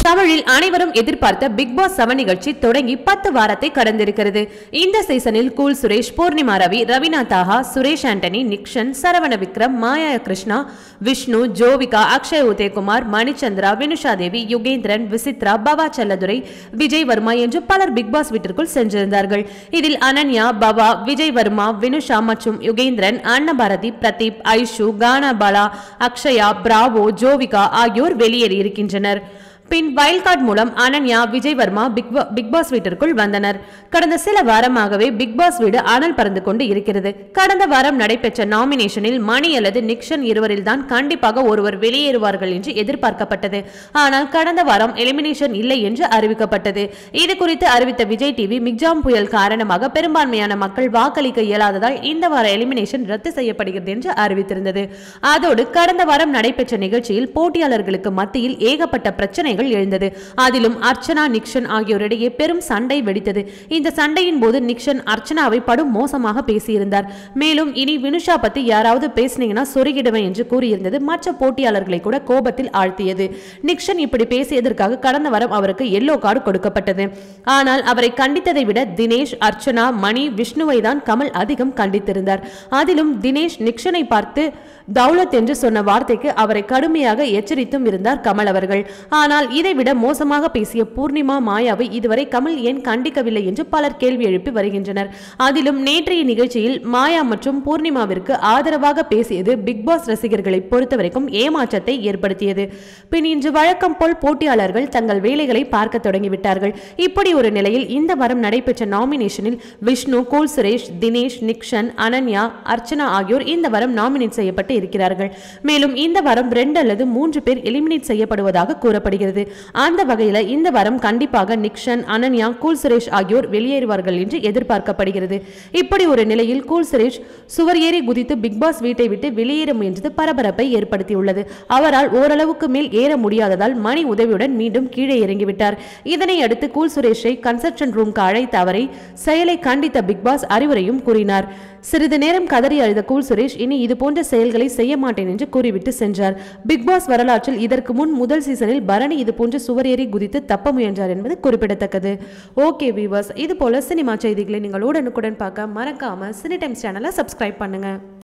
தமிழில் அனைவரும் எதிர்பார்த்த பிக் பாஸ் செவன் நிகழ்ச்சி தொடங்கி பத்து வாரத்தை கடந்திருக்கிறது இந்த சீசனில் கூல் சுரேஷ் பூர்ணிமா ரவி ரவீனா தாஹா சுரேஷ் ஆண்டனி நிக்ஷன் சரவண விக்ரம் மாயா கிருஷ்ணா விஷ்ணு ஜோவிகா அக்ஷய் உதயகுமார் மணிச்சந்திரா வினுஷா தேவி யுகேந்திரன் விசித்ரா பவா செல்லதுரை விஜய் வர்மா என்று பலர் பிக் பாஸ் வீட்டிற்குள் சென்றிருந்தார்கள் இதில் அனன்யா பவா விஜய் வர்மா வினுஷா மற்றும் யுகேந்திரன் அன்னபாரதி பிரதீப் ஐஷு கானா பாலா அக்ஷயா பிராவோ ஜோவிகா ஆகியோர் வெளியேறியிருக்கின்றனர் பின் வைல்ட் கார்டு மூலம் அனன்யா விஜய் வர்மா பிக் பா- பிக் பாஸ் வீட்டிற்குள் வந்தனர் கடந்த சில வாரமாகவே பிக் பாஸ் வீடு அனல் பறந்து கொண்டு இருக்கிறது கடந்த வாரம் நடைபெற்ற நாமினேஷனில் மணி அல்லது நிக்ஷன் இருவரில்தான் கண்டிப்பாக ஒருவர் வெளியேறுவார்கள் என்று எதிர்பார்க்கப்பட்டது ஆனால் கடந்த வாரம் எலிமினேஷன் இல்லை என்று அறிவிக்கப்பட்டது இது குறித்து அறிவித்த விஜய் டிவி மிக்ஜாம் புயல் காரணமாக பெரும்பான்மையான மக்கள் வாக்களிக்க இயலாததால் இந்த வார எலிமினேஷன் ரத்து செய்யப்படுகிறது என்று அறிவித்திருந்தது அதோடு கடந்த வாரம் நடைபெற்ற நிகழ்ச்சியில் போட்டியாளர்களுக்கு மத்தியில் ஏகப்பட்ட பிரச்சனைகள் எழுந்தது அதிலும் அர்ச்சனா நிக்ஷன் ஆகியோரிடையே பெரும் சண்டை வெடித்தது இந்த சண்டையின் போது நிக்ஷன் அர்ச்சனாவை படும் மோசமாக பேசியிருந்தார் மேலும் இனி வினுஷா பத்தி யாராவது பேசுனீங்கன்னா சொருகிடுவேன் என்று கூறியிருந்தது மற்ற போட்டியாளர்களை கூட கோபத்தில் ஆழ்த்தியது நிக்ஷன் இப்படி பேசியதற்காக கடந்த வாரம் அவருக்கு எல்லோ கார்டு கொடுக்கப்பட்டது ஆனால் அவரை கண்டித்ததை விட தினேஷ் அர்ச்சனா மணி விஷ்ணுவை தான் கமல் அதிகம் கண்டித்திருந்தார் அதிலும் தினேஷ் நிக்ஷனை பார்த்து தௌலத் என்று சொன்ன வார்த்தைக்கு அவரை கடுமையாக எச்சரித்தும் இருந்தார் கமல் அவர்கள் ஆனால் இதைவிட மோசமாக பேசிய பூர்ணிமா மாயாவை இதுவரை கமல் ஏன் கண்டிக்கவில்லை என்று பலர் கேள்வி எழுப்பி வருகின்றனர் அதிலும் நேற்றைய நிகழ்ச்சியில் மாயா மற்றும் பூர்ணிமாவிற்கு ஆதரவாக பேசியது பிக் பாஸ் ரசிகர்களை பொறுத்தவரைக்கும் ஏமாற்றத்தை ஏற்படுத்தியது பின் இன்று வழக்கம் போல் போட்டியாளர்கள் தங்கள் வேலைகளை பார்க்க தொடங்கிவிட்டார்கள் இப்படி ஒரு நிலையில் இந்த வாரம் நடைபெற்ற நாமினேஷனில் விஷ்ணு கோல் சுரேஷ் தினேஷ் நிக்ஷன் அனன்யா அர்ச்சனா ஆகியோர் இந்த வாரம் நாமினேட் செய்யப்பட்டு இருக்கிறார்கள் மேலும் இந்த வாரம் ரெண்டு அல்லது மூன்று பேர் எலிமினேட் செய்யப்படுவதாக கூறப்படுகிறது அந்த வகையில் இந்த வாரம் கண்டிப்பாக நிக்ஷன் அனன்யா கூல் சுரேஷ் ஆகியோர் வெளியேறுவார்கள் என்று எதிர்பார்க்கப்படுகிறது இப்படி ஒரு நிலையில் கூல் சுரேஷ் சுவர் ஏறி குதித்து பிக் பாஸ் வீட்டை விட்டு வெளியேற முயன்றது பரபரப்பை ஏற்படுத்தியுள்ளது அவரால் ஓரளவுக்கு மேல் ஏற முடியாததால் மணி உதவியுடன் மீண்டும் கீழே இறங்கிவிட்டார் இதனை அடுத்து கூல் சுரேஷை கன்செப்ஷன் ரூம்க்கு அழைத்த அவரை செயலை கண்டித்த பிக் பாஸ் அறிவுரையும் கூறினார் சிறிது நேரம் கதறி அழுத கூல் சுரேஷ் இனி இது போன்ற செயல்களை செய்ய மாட்டேன் என்று கூறிவிட்டு சென்றார் பிக் பாஸ் வரலாற்றில் இதற்கு முன் முதல் சீசனில் பரணி இது போன்ற சுவர் ஏறி குதித்து தப்ப முயன்றார் என்பது குறிப்பிடத்தக்கது ஓகே வீவர்ஸ் இது போல சினிமா செய்திகளை நீங்கள் உடனுக்குடன் பார்க்க மறக்காம சினி டைம்ஸ் சேனலை சப்ஸ்கிரைப் பண்ணுங்க